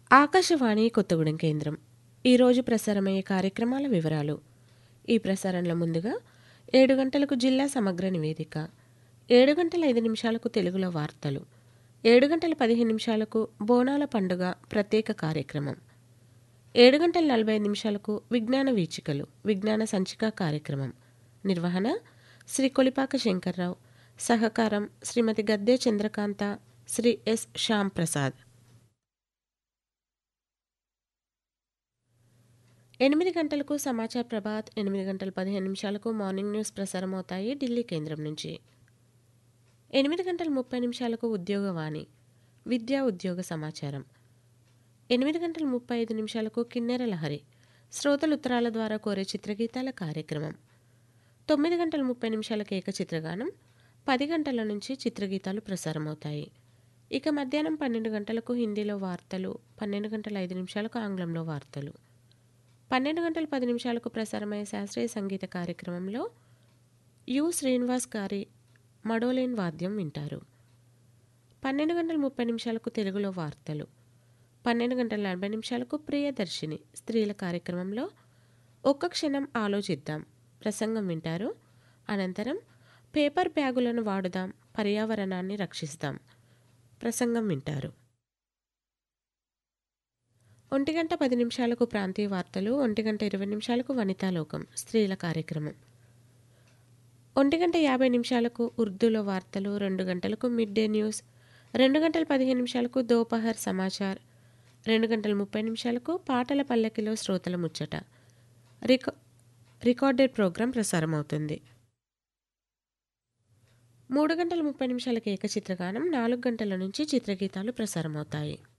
ఆకాశవాణి కొత్తగూడెం కేంద్రం ఈరోజు ప్రసారమయ్యే కార్యక్రమాల వివరాలు ఈ ప్రసారంలో ముందుగా ఏడు గంటలకు జిల్లా సమగ్ర నివేదిక ఏడు గంటల ఐదు నిమిషాలకు తెలుగులో వార్తలు ఏడు గంటల పదిహేను నిమిషాలకు బోనాల పండుగ ప్రత్యేక కార్యక్రమం ఏడు గంటల నలభై ఐదు నిమిషాలకు విజ్ఞాన వీచికలు విజ్ఞాన సంచిక కార్యక్రమం నిర్వహణ శ్రీ కొలిపాక శంకర్రావు సహకారం శ్రీమతి గద్దె చంద్రకాంత శ్రీ ఎస్ శ్యామ్ ప్రసాద్ ఎనిమిది గంటలకు సమాచార్ ప్రభాత్ ఎనిమిది గంటల పదిహేను నిమిషాలకు మార్నింగ్ న్యూస్ ప్రసారం అవుతాయి ఢిల్లీ కేంద్రం నుంచి ఎనిమిది గంటల ముప్పై నిమిషాలకు ఉద్యోగవాణి విద్యా ఉద్యోగ సమాచారం ఎనిమిది గంటల ముప్పై ఐదు నిమిషాలకు కిన్నెర లహరి శ్రోతల ఉత్తరాల ద్వారా కోరే చిత్రగీతాల కార్యక్రమం తొమ్మిది గంటల ముప్పై నిమిషాలకు ఏకచిత్రగానం పది గంటల నుంచి చిత్రగీతాలు ప్రసారమవుతాయి ఇక మధ్యాహ్నం పన్నెండు గంటలకు హిందీలో వార్తలు పన్నెండు గంటల ఐదు నిమిషాలకు ఆంగ్లంలో వార్తలు పన్నెండు గంటల పది నిమిషాలకు ప్రసారమయ్యే శాస్త్రీయ సంగీత కార్యక్రమంలో యు శ్రీనివాస్ గారి మడోలేన్ వాద్యం వింటారు పన్నెండు గంటల ముప్పై నిమిషాలకు తెలుగులో వార్తలు పన్నెండు గంటల నలభై నిమిషాలకు ప్రియదర్శిని స్త్రీల కార్యక్రమంలో ఒక్క క్షణం ఆలోచిద్దాం ప్రసంగం వింటారు అనంతరం పేపర్ బ్యాగులను వాడుదాం పర్యావరణాన్ని రక్షిస్తాం ప్రసంగం వింటారు ఒంటి గంట పది నిమిషాలకు ప్రాంతీయ వార్తలు ఒంటి గంట ఇరవై నిమిషాలకు వనితాలోకం స్త్రీల కార్యక్రమం ఒంటి గంట యాభై నిమిషాలకు ఉర్దూలో వార్తలు రెండు గంటలకు మిడ్ డే న్యూస్ రెండు గంటల పదిహేను నిమిషాలకు దోపహర్ సమాచార్ రెండు గంటల ముప్పై నిమిషాలకు పాటల పల్లకిలో శ్రోతల ముచ్చట రికా రికార్డెడ్ ప్రోగ్రాం ప్రసారం అవుతుంది మూడు గంటల ముప్పై నిమిషాలకు ఏకచిత్రగానం నాలుగు గంటల నుంచి చిత్రగీతాలు ప్రసారమవుతాయి